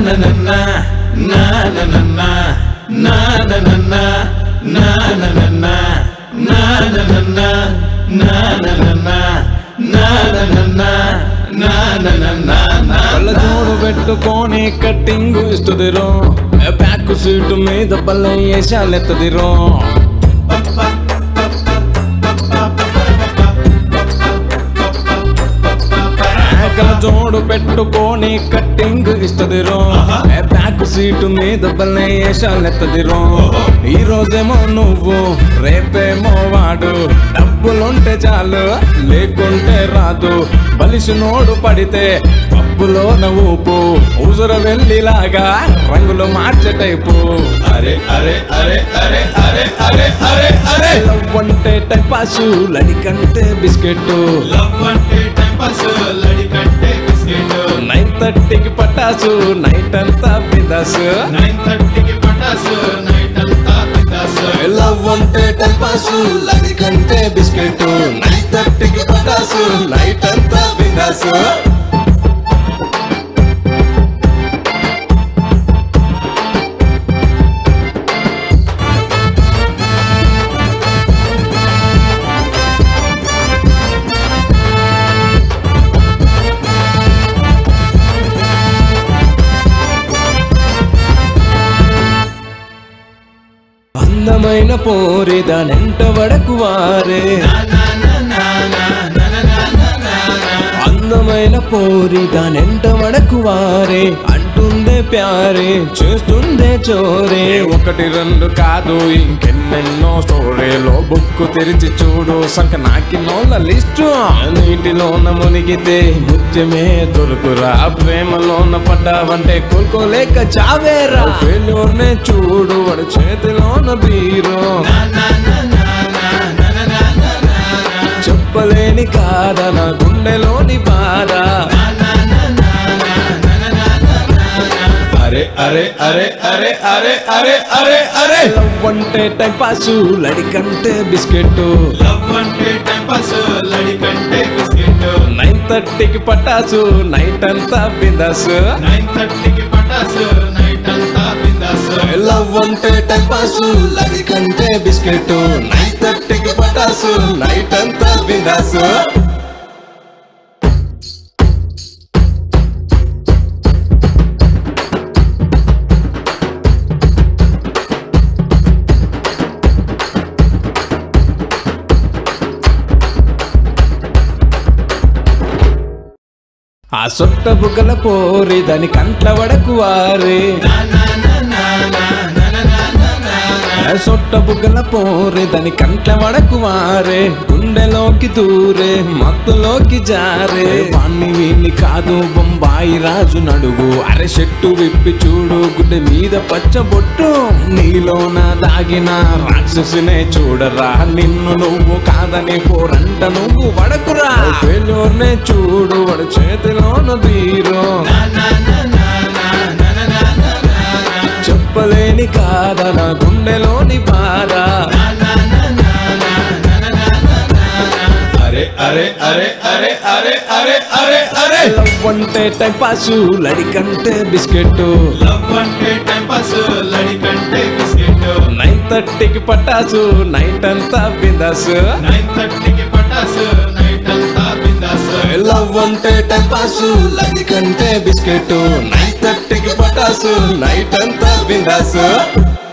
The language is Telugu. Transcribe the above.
కళ్ళజోడు పెట్టుకొని కట్టింగ్ ఇస్తుందిరో బ్యాక్ సీటు మీద బల్ల వేసాలెత్తదిరో కళ్ళజోడు పెట్టుకొని కట్టింగ్ ఇస్తుందిరో బ్యాక్ సీటు మీద బల్ల వేసాలెత్తదిరో ఈ రోజేమో నువ్వు రేపేమో వాడు డబ్బులుంటే చాలు లేకుంటే రాదు బలిసినోడు పడితే పప్పులో ఊపు ఊసుర వెళ్ళిలాగా రంగులు మార్చే టైపు అరే అరే అరే అరే అరే అరే అరే అరే లవ్ అంటే టైపాసు లడికంటే బిస్కెట్ లవ్ అంటే టైం పాస్ లడి కంటే బిస్కెట్ నైన్ థర్టీకి పటాసు నైట్ అంతా బిందాసు నైన్ థర్టీకి పటాసు నైట్ అంతా బిందాసు లవ్ అంటే టైపాసు లడికంటే బిస్కెట్ నైన్ థర్టీకి పటాసు నైట్ అంతా బిందాసు అందమైన పోరి దానెంట వడకు వారే అందమైన పోరి దానెంట వడకు వారే అంటుందే ప్యారే చేస్తుందే చోరే ఒకటి రెండు కాదు ఇంకెన్నెన్నో స్టోరీలో బుక్కు తెరిచి చూడు సంక నాకినోళ్ళ లిస్టు నీటిలోన మునిగితే ముత్యమే దొరుకురా ప్రేమలోన పడ్డావంటే కోలుకోలేక చావేరా ఫెయిల్యూర్ నే చూడు వాడి చేతిలోన బీరో చెప్పలేని కాదా నా గుండెలోని బాధ అరే అరే అరే అరే అరే అరే అరే అరే లవ్ అంటే టైం పాసు లడికంటే బిస్కెట్ లవ్ అంటే టైం పాస్ లడి కంటే బిస్కెట్ నైన్ థర్టీకి పటాసు నైట్ అంతా బిందాసు నైన్ థర్టీకి పటాసు నైట్ అంతా బిందాసు లవ్ అంటే టైం పాసు లడికంటే బిస్కెట్ నైన్ థర్టీకి పటాసు నైట్ అంతా బిందాసు ఆ సొట్ట బుగ్గల పోరి దాని కంట్ల వడకు వారే ఆ సొట్ట బుగ్గల పోరి దాని కంట్ల వడకు వారే గుండెలోకి దూరే మత్తులోకి జారే వాణ్ణి వీణ్ణి కాదు బొంబాయి రాజు నడుగు అరే చెట్టు విప్పి చూడు గుండె మీద పచ్చబొట్టు నీలోన దాగిన రాక్షసునే చూడరా నిన్ను నువ్వు కాదని పోరంట నువ్వు వడకురా ఫెయిల్యూర్ నే చూడు వాడు చేతిలోన బీరో చెప్పలేని కాదా నా గుండెలోని బాధ అరే అరే అరే అరే అరే అరే అరే అరే లవ్ అంటే టైం పాసు లడికంటే బిస్కెట్ లవ్ అంటే టైం పాస్ లడి కంటే బిస్కెట్ నైన్ థర్టీకి పటాసు నైట్ అంతా బిందాసు నైన్ థర్టీకి పటాసు నైట్ అంతా బిందాసు లవ్ అంటే టైం పాసు లడికంటే బిస్కెట్ నైన్ థర్టీకి పటాసు నైట్ అంతా బిందాసు